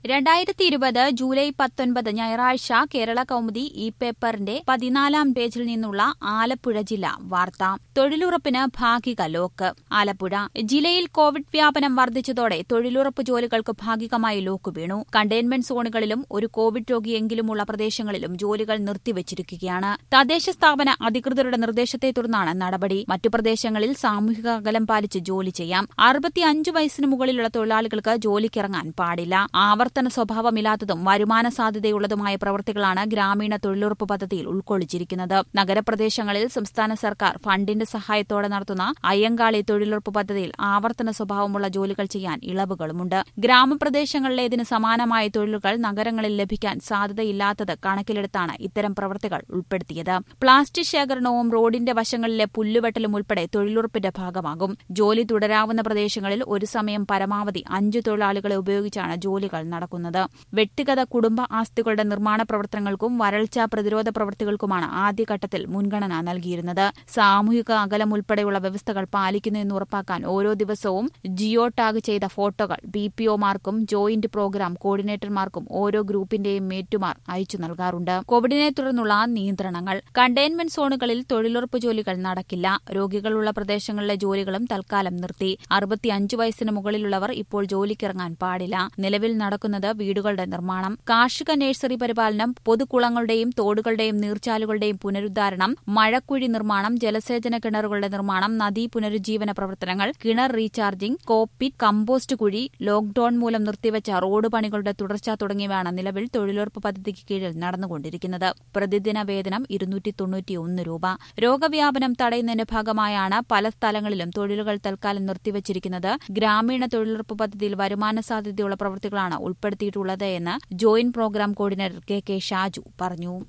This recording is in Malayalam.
രണ്ടായിരത്തി ഇരുപത് ജൂലൈ പത്തൊൻപത് ഞായറാഴ്ച കേരള കൗമുദി ഇ പേപ്പറിന്റെ പതിനാലാം പേജിൽ നിന്നുള്ള ആലപ്പുഴ ജില്ല വാർത്ത തൊഴിലുറപ്പിന് ഭാഗിക ലോക്ക് ആലപ്പുഴ ജില്ലയിൽ കോവിഡ് വ്യാപനം വർദ്ധിച്ചതോടെ തൊഴിലുറപ്പ് ജോലികൾക്ക് ഭാഗികമായി ലോക്ക് വീണു കണ്ടെയ്ൻമെന്റ് സോണുകളിലും ഒരു കോവിഡ് രോഗിയെങ്കിലുമുള്ള പ്രദേശങ്ങളിലും ജോലികൾ നിർത്തിവച്ചിരിക്കുകയാണ് തദ്ദേശ സ്ഥാപന അധികൃതരുടെ നിർദ്ദേശത്തെ തുടർന്നാണ് നടപടി മറ്റു പ്രദേശങ്ങളിൽ സാമൂഹിക അകലം പാലിച്ച് ജോലി ചെയ്യാം അറുപത്തിയഞ്ച് വയസ്സിന് മുകളിലുള്ള തൊഴിലാളികൾക്ക് ജോലിക്കിറങ്ങാൻ പാടില്ല ആവർത്തന സ്വഭാവമില്ലാത്തതും വരുമാന സാധ്യതയുള്ളതുമായ പ്രവൃത്തികളാണ് ഗ്രാമീണ തൊഴിലുറപ്പ് പദ്ധതിയിൽ ഉൾക്കൊള്ളിച്ചിരിക്കുന്നത് നഗരപ്രദേശങ്ങളിൽ സംസ്ഥാന സർക്കാർ ഫണ്ടിന്റെ സഹായത്തോടെ നടത്തുന്ന അയ്യങ്കാളി തൊഴിലുറപ്പ് പദ്ധതിയിൽ ആവർത്തന സ്വഭാവമുള്ള ജോലികൾ ചെയ്യാൻ ഇളവുകളുമുണ്ട് ഗ്രാമപ്രദേശങ്ങളിലേതിന് സമാനമായ തൊഴിലുകൾ നഗരങ്ങളിൽ ലഭിക്കാൻ സാധ്യതയില്ലാത്തത് കണക്കിലെടുത്താണ് ഇത്തരം പ്രവൃത്തികൾ ഉൾപ്പെടുത്തിയത് പ്ലാസ്റ്റിക് ശേഖരണവും റോഡിന്റെ വശങ്ങളിലെ പുല്ലുവെട്ടലും ഉൾപ്പെടെ തൊഴിലുറപ്പിന്റെ ഭാഗമാകും ജോലി തുടരാവുന്ന പ്രദേശങ്ങളിൽ ഒരു സമയം പരമാവധി അഞ്ചു തൊഴിലാളികളെ ഉപയോഗിച്ചാണ് ജോലികൾ നടക്കുന്നത് വ്യക്തിഗത കുടുംബ ആസ്തികളുടെ നിർമ്മാണ പ്രവർത്തനങ്ങൾക്കും വരൾച്ച പ്രതിരോധ പ്രവൃത്തികൾക്കുമാണ് ആദ്യഘട്ടത്തിൽ മുൻഗണന നൽകിയിരുന്നത് സാമൂഹിക അകലം ഉൾപ്പെടെയുള്ള വ്യവസ്ഥകൾ പാലിക്കുന്നു എന്ന് ഉറപ്പാക്കാൻ ഓരോ ദിവസവും ജിയോ ടാഗ് ചെയ്ത ഫോട്ടോകൾ ബി പി ഒമാർക്കും ജോയിന്റ് പ്രോഗ്രാം കോർഡിനേറ്റർമാർക്കും ഓരോ ഗ്രൂപ്പിന്റെയും മേറ്റുമാർ അയച്ചു നൽകാറുണ്ട് കോവിഡിനെ തുടർന്നുള്ള നിയന്ത്രണങ്ങൾ കണ്ടെയ്ൻമെന്റ് സോണുകളിൽ തൊഴിലുറപ്പ് ജോലികൾ നടക്കില്ല രോഗികളുള്ള പ്രദേശങ്ങളിലെ ജോലികളും തൽക്കാലം നിർത്തി അറുപത്തിയഞ്ച് വയസ്സിന് മുകളിലുള്ളവർ ഇപ്പോൾ ജോലിക്കിറങ്ങാൻ പാടില്ല നിലവിൽ നടക്കുന്നത് വീടുകളുടെ നിർമ്മാണം കാർഷിക നഴ്സറി പരിപാലനം പൊതുകുളങ്ങളുടെയും തോടുകളുടെയും നീർച്ചാലുകളുടെയും പുനരുദ്ധാരണം മഴക്കുഴി നിർമ്മാണം ജലസേചന കിണറുകളുടെ നിർമ്മാണം നദീ പുനരുജ്ജീവന പ്രവർത്തനങ്ങൾ കിണർ റീചാർജിംഗ് കോപ്പിറ്റ് കമ്പോസ്റ്റ് കുഴി ലോക്ഡൌൺ മൂലം നിർത്തിവച്ച റോഡ് പണികളുടെ തുടർച്ച തുടങ്ങിയവയാണ് നിലവിൽ തൊഴിലുറപ്പ് പദ്ധതിക്ക് കീഴിൽ നടന്നുകൊണ്ടിരിക്കുന്നത് പ്രതിദിന വേതനം ഇരുന്നൂറ്റി തൊണ്ണൂറ്റിയൊന്ന് രൂപ രോഗവ്യാപനം തടയുന്നതിന്റെ ഭാഗമായാണ് പല സ്ഥലങ്ങളിലും തൊഴിലുകൾ തൽക്കാലം നിർത്തിവച്ചിരിക്കുന്നത് ഗ്രാമീണ തൊഴിലുറപ്പ് പദ്ധതിയിൽ വരുമാന സാധ്യതയുള്ള പ്രവൃത്തികളാണ് ഉൾപ്പെടുത്തിയിട്ടുള്ളത് എന്ന് joint program coordinator K K Shaju പറഞ്ഞു